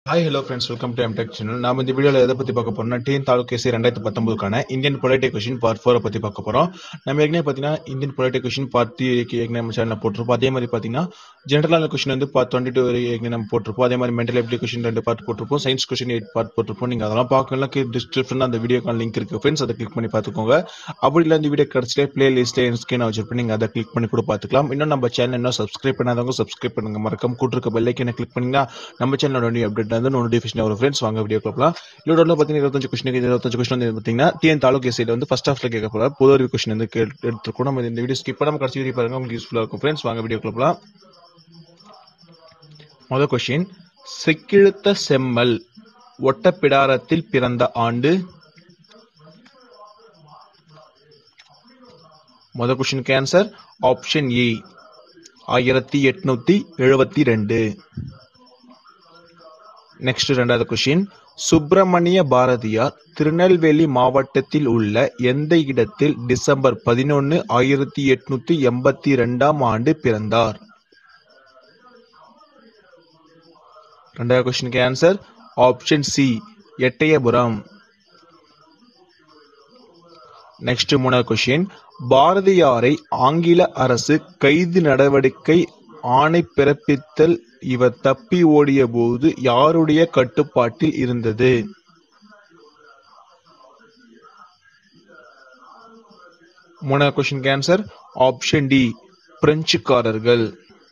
hi hello friends welcome to MTech channel நாம இந்த வீடியோவில் எதை பற்றி பார்க்க போறோம்னா டிஎன் தாலுக் எஸ்சி ரெண்டாயிரத்தி பத்தொன்பதுக்கான இந்தியன் பொலிட்டிக் கொஷின் பார்ட் ஃபோரை பற்றி பார்க்க போகிறோம் நம்ம ஏற்கனவே பார்த்தீங்கன்னா Indian polity question part three ஏற்கனவே நம்ம சேனலில் போட்டிருப்போம் அதே மாதிரி பார்த்தீங்கன்னா ஜென்ரலான கொஷின் வந்து பார்ட் டுவெண்ட்டி டூ ஏற்கனவே நம்ம போட்டிருப்போம் அதே மாதிரி மென்டல் எபிலிட்டி கொஷின் ரெண்டு பார்ட் போட்டிருப்போம் சயின்ஸ் கொஷின் எயிட் பார்ட் போட்டிருப்போம் நீங்கள் அதெல்லாம் பார்க்கலாம் டிஸ்கிரிப்ஷனில் அந்த வீடியோக்கான லிங்க் இருக்கு ஃப்ரெண்ட்ஸ் அதை கிளிக் பண்ணி பார்த்துக்கோங்க அப்படி இல்லை இந்த வீடியோ கிடச்சிட்டே பிளே லிஸ்ட்டில் ஸ்கிரீன் வச்சிருப்பேன் நீங்கள் அதை கிளிக் பண்ணி கூட பார்த்துக்கலாம் இன்னும் நம்ம சேனல் இன்னும் சப்ஸ்கிரைப் பண்ணாதவங்க சப்ஸ்கிரைப் பண்ணுங்க மறக்காம கூட்டிருக்க பெல்லைக்கனை கிளிக் பண்ணிங்கன்னா நம்ம சேனலோட நியூ அப்டேட் வந்து நோட்டிஃபிகேஷன் வரும் ஃப்ரெண்ட்ஸ் வாங்க வீடியோ பார்க்கலாம் இதோட பார்த்தீங்கன்னா இருபத்தஞ்சு கொஸ்டின் இருபத்தஞ்சு கொஸ்டின் வந்து பார்த்தீங்கன்னா டிஎன் தாலுக் சைடில் வந்து ஃபர்ஸ்ட் ஹாஃப்ல கேட்க போகிற பொது அறிவு கொஸ்டின் வந்து கேட்டு எடுத்துருக்கோம் நம்ம இந்த வீடியோ ஸ்கிப் பண்ணாம கடைசி வீடியோ பாருங்க உங்களுக்கு யூஸ்ஃபுல்லாக இருக்கும் ஃப்ரெண்ட்ஸ் வாங்க வீடியோ பார்க்கலாம் முதல் கொஸ்டின் செக்கிழுத்த செம்மல் ஒட்டப்பிடாரத்தில் பிறந்த ஆண்டு முதல் கொஸ்டினுக்கு ஆன்சர் ஆப்ஷன் ஏ ஆயிரத்தி எட்நூத்தி எழுபத்தி ரெண்டு நெக்ஸ்ட் ரெண்டாவது கொஸ்டின் சுப்பிரமணிய பாரதியார் திருநெல்வேலி மாவட்டத்தில் உள்ள எந்த இடத்தில் டிசம்பர் பதினொன்று ஆயிரத்தி எட்நூத்தி எண்பத்தி ரெண்டாம் ஆண்டு பிறந்தார் ரெண்டாவது கொஸ்டினுக்கு answer option C Ettayapuram next மூணாவது கொஸ்டின் பாரதியாரை ஆங்கில அரசு கைது நடவடிக்கை ஆணை பிறப்பித்தல் இவர் தப்பி ஓடிய போது யாருடைய கட்டுப்பாட்டில் இருந்தது மூணாவது கொஸ்டின் ஆன்சர் ஆப்ஷன் டி பிரெஞ்சுக்காரர்கள்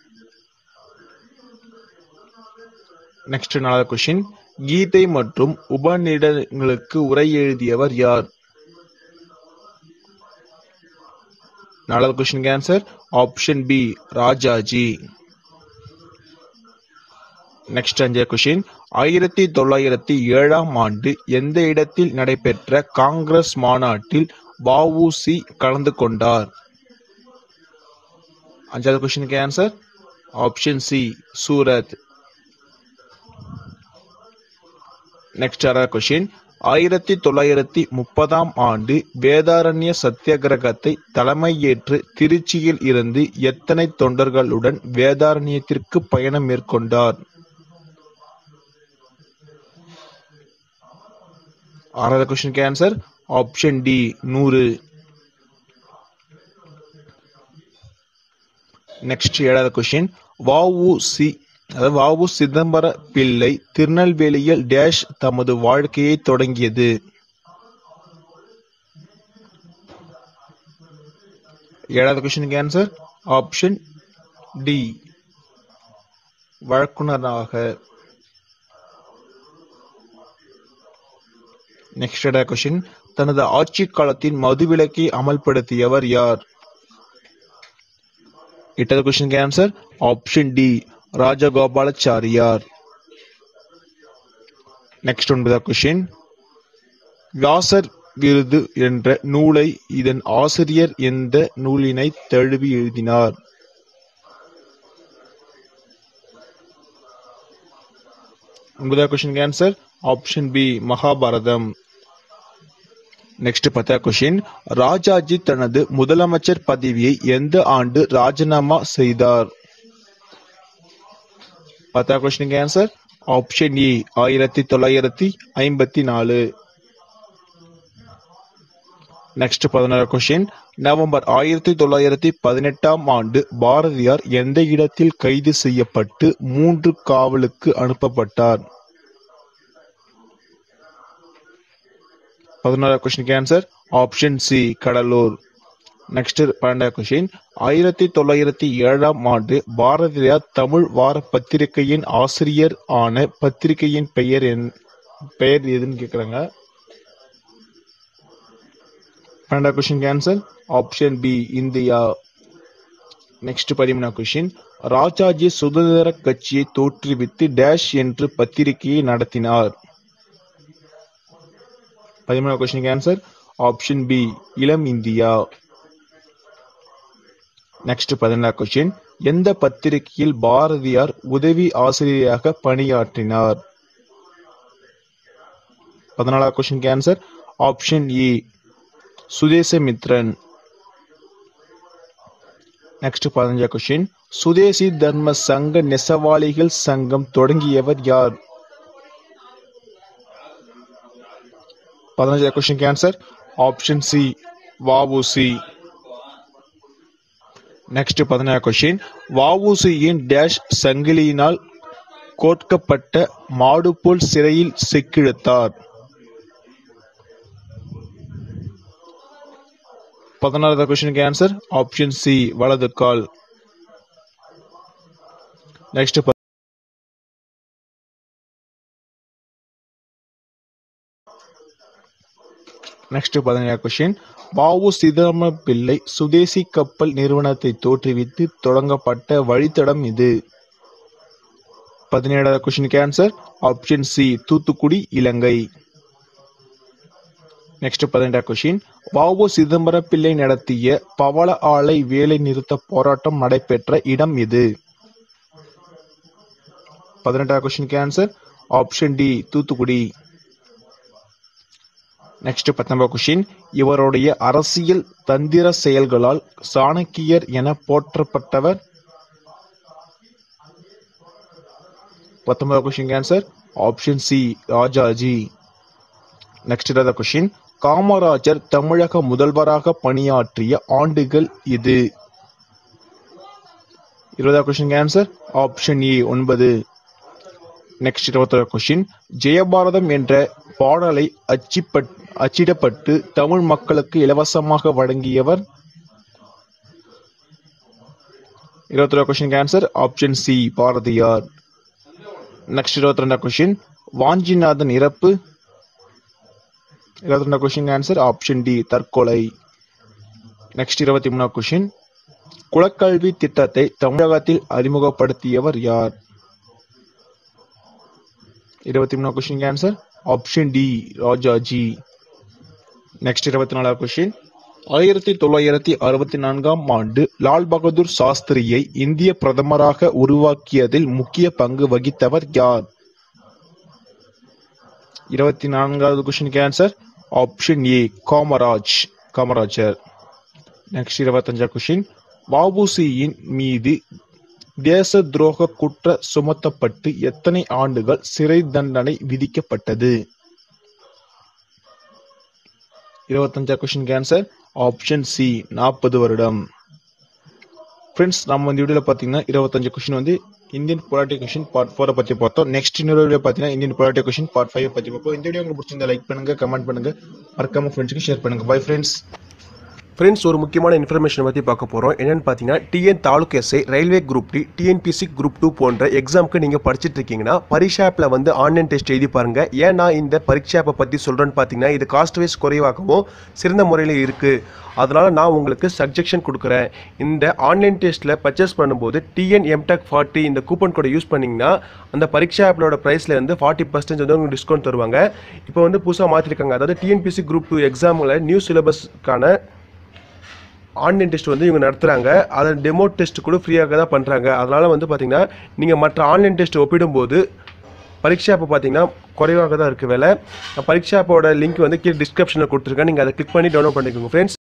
நெக்ஸ்ட் நாலாவது கொஸ்டின் கீதை மற்றும் உபநிடங்களுக்கு உரை எழுதியவர் யார் நாலாவது question answer option B Rajaji next அஞ்சாவது கொஸ்டின் ஆயிரத்தி தொள்ளாயிரத்தி ஏழாம் ஆண்டு எந்த இடத்தில் நடைபெற்ற காங்கிரஸ் மாநாட்டில் வஉசி கலந்து கொண்டார் அஞ்சாவது கொஸ்டினுக்கு answer option C Surat next ஆறாவது கொஸ்டின் ஆயிரத்தி தொள்ளாயிரத்தி முப்பதாம் ஆண்டு வேதாரண்ய சத்தியாகிரகத்தை தலைமையேற்று திருச்சியில் இருந்து எத்தனை தொண்டர்களுடன் வேதாரண்யத்திற்கு பயணம் மேற்கொண்டார் ஆறாவது கொஸ்டினுக்கு ஆன்சர் ஆப்ஷன் டி நூறு நெக்ஸ்ட் ஏழாவது கொஸ்டின் வஉ சி அதாவது வஉ சிதம்பர பிள்ளை திருநெல்வேலியில் டேஷ் தமது வாழ்க்கையை தொடங்கியது ஏழாவது கொஸ்டினுக்கு ஆன்சர் ஆப்ஷன் டி வழக்குனராக நெக்ஸ்ட் கொஸ்டின் தனது ஆட்சி காலத்தின் மதுவிலக்கை அமல்படுத்தியவர் யார் எட்டாவது கொஸ்டினுக்கு answer option D Rajagopalachari next ஒன்பதாவது கொஸ்டின் வியாசர் விருது என்ற நூலை இதன் ஆசிரியர் எந்த நூலினை தழுவி எழுதினார் ஒன்பதாவது question answer option B Mahabharata next பத்தா கொஸ்டின் ராஜாஜி தனது முதலமைச்சர் பதவியை எந்த ஆண்டு ராஜினாமா செய்தார் பத்தா கொஸ்டினுக்கு ஆன்சர் ஆப்ஷன் ஏ ஆயிரத்தி தொள்ளாயிரத்தி ஐம்பத்தி நாலு நெக்ஸ்ட் பதினாறு கொஸ்டின் நவம்பர் ஆயிரத்தி தொள்ளாயிரத்தி பதினெட்டாம் ஆண்டு பாரதியார் எந்த இடத்தில் கைது செய்யப்பட்டு மூன்று காவலுக்கு அனுப்பப்பட்டார் பதினாறாவது கொஸ்டினுக்கு answer option C Cuddalore next பன்னெண்டாவது கொஸ்டின் ஆயிரத்தி தொள்ளாயிரத்தி ஏழாம் ஆண்டு பாரதியார் தமிழ் வார பத்திரிகையின் ஆசிரியர் ஆன பத்திரிகையின் பெயர் என் பெயர் எதுன்னு கேட்குறாங்க பன்னெண்டாவது question answer option B India next பதிமூணாவது கொஸ்டின் ராஜாஜி சுதந்திர கட்சியை தோற்றுவித்து டேஷ் என்று பத்திரிகையை நடத்தினார் பதிமூணாவது கொஸ்டின் ஆன்சர் ஆப்ஷன் பி இளம் இந்தியா நெக்ஸ்ட் பதினாறு கொஸ்டின் எந்த பத்திரிகையில் பாரதியார் உதவி ஆசிரியராக பணியாற்றினார் பதினாலாவது question answer option A Swadesamitran next பதினஞ்சா கொஸ்டின் சுதேசி தர்ம சங்க நெசவாளிகள் சங்கம் தொடங்கியவர் யார் பதினஞ்சாவது question answer option C VOC next பதினேழாவது கொஸ்டின் வஉசியின் டேஷ் சங்கிலியினால் கோட்கப்பட்ட மாடு போல் சிறையில் சிக்கிழுத்தார் பதினாறாவது கொஸ்டினுக்கு ஆன்சர் ஆப்ஷன் சி வலது கால் நெக்ஸ்ட் நெக்ஸ்ட் பதினேழாவது கொஸ்டின் பாவு சிதம்பர பிள்ளை சுதேசி கப்பல் நிறுவனத்தை தோற்றுவித்து தொடங்கப்பட்ட வழித்தடம் இது பதினேழாவது கொஸ்டினுக்கு answer option C Thoothukudi Ilangai next பதினெட்டாவது கொஸ்டின் வாவு சிதம்பர பிள்ளை நடத்திய பவள ஆலை வேலை நிறுத்த போராட்டம் நடைபெற்ற இடம் இது பதினெட்டாவது கொஸ்டினுக்கு answer option D Thoothukudi next பத்தொன்பது கொஸ்டின் இவருடைய அரசியல் தந்திர செயல்களால் சாணக்கியர் என போற்றப்பட்டவர் பத்தொன்பது question answer option C Rajaji next இருபது கொஸ்டின் காமராஜர் தமிழக முதல்வராக பணியாற்றிய ஆண்டுகள் இது இருபதாவது கொஸ்டின் ஆன்சர் ஆப்ஷன் ஏ ஒன்பது நெக்ஸ்ட் இருபத்தொரு கொஸ்டின் ஜெயபாரதம் என்ற பாடலை அச்சிப்பட் அச்சிடப்பட்டு தமிழ் மக்களுக்கு இலவசமாக வழங்கியவர் இருபத்தொரு question answer option C Bharathiyar next இருபத்தி ரெண்டாம் கொஸ்டின் வாஞ்சிநாதன் இறப்பு இருபத்தி ரெண்டாம் கொஸ்டின் ஆன்சர் ஆப்ஷன் டி தற்கொலை நெக்ஸ்ட் இருபத்தி மூணாம் கொஸ்டின் குலக்கல்வி திட்டத்தை தமிழகத்தில் அறிமுகப்படுத்தியவர் யார் இருபத்தி மூணாம் question answer option D Rajaji next இருபத்தி நாலாவது கொஸ்டின் ஆயிரத்தி தொள்ளாயிரத்தி அறுபத்தி நான்காம் ஆண்டு லால் பகதூர் சாஸ்திரியை இந்திய பிரதமராக உருவாக்கியதில் முக்கிய பங்கு வகித்தவர் யார் இருபத்தி நான்காவது கொஸ்டினுக்கு answer option A Kamaraj Kamarajar next இருபத்தஞ்சாவது கொஸ்டின் வஉசியின் மீது தேச துரோக குற்ற சுமத்தப்பட்டு எத்தனை ஆண்டுகள் சிறை தண்டனை விதிக்கப்பட்டது இருபத்தஞ்சாவது கொஸ்டின் ஆன்சர் ஆப்ஷன் சி நாற்பது வருடம் ஃப்ரெண்ட்ஸ் நம்ம இந்த வீடியோவில் பார்த்தீங்கன்னா இருபத்தஞ்சு கொஸ்டின் வந்து இந்தியன் பொலிட்டி கொஸ்டின் பார்ட் ஃபோரை பற்றி பார்த்தோம் நெக்ஸ்ட் இன்னொரு வீடியோ பார்த்தீங்கன்னா Indian polity question part five பற்றி பார்ப்போம் இந்த வீடியோ உங்களுக்கு பிடிச்சிருந்தா லைக் பண்ணுங்க கமெண்ட் பண்ணுங்க மறக்காம ஃப்ரெண்ட்ஸுக்கு ஷேர் பண்ணுங்க பை ஃப்ரெண்ட்ஸ் ஃப்ரெண்ட்ஸ் ஒரு முக்கியமான இன்ஃபர்மேஷன் பற்றி பார்க்க போகிறோம் என்னென்னு பார்த்தீங்கன்னா TN taluk SI railway group D TNPSC group two போன்ற எக்ஸாமுக்கு நீங்கள் படிச்சுட்டு இருக்கீங்கன்னா பரீட்சா ஆப்பில் வந்து ஆன்லைன் டெஸ்ட் எழுதி பாருங்க ஏன் நான் இந்த பரீட்சா ஆப்பை பற்றி சொல்கிறேன்னு பார்த்தீங்கன்னா இது காஸ்ட் வைஸ் குறைவாகவும் சிறந்த முறையில் இருக்குது அதனால் நான் உங்களுக்கு சஜெக்ஷன் கொடுக்குறேன் இந்த ஆன்லைன் டெஸ்ட்டில் பர்ச்சேஸ் பண்ணும்போது டிஎன் எம்டெக் ஃபார்ட்டி இந்த கூப்பன் கோடை யூஸ் பண்ணிங்கன்னா அந்த பரீட்சா ஆப்பிலோட ப்ரைஸில் இருந்து ஃபார்ட்டி பர்சன்டேஜ் வந்து உங்களுக்கு டிஸ்கவுண்ட் தருவாங்க இப்போ வந்து புதுசாக மாற்றிருக்காங்க அதாவது டிஎன்பிசி குரூப் டூ எக்ஸாமில் நியூ சிலபஸ்க்கான ஆன்லைன் டெஸ்ட் வந்து இவங்க நடத்துகிறாங்க அதை டெமோ டெஸ்ட் கூட ஃப்ரீயாக தான் பண்ணுறாங்க அதனால் வந்து பார்த்தீங்கன்னா நீங்கள் மற்ற ஆன்லைன் டெஸ்ட் ஒப்பிடும்போது பரீட்சா ஆப்பை பார்த்தீங்கன்னா குறைவாக தான் இருக்குது விலை பரீட்சா ஆப்போட லிங்க் வந்து கீழே டிஸ்கிரிப்ஷனில் கொடுத்துருக்கேன் நீங்கள் அதை கிளிக் பண்ணி டவுன்லோட் பண்ணிக்கோங்க ஃப்ரெண்ட்ஸ்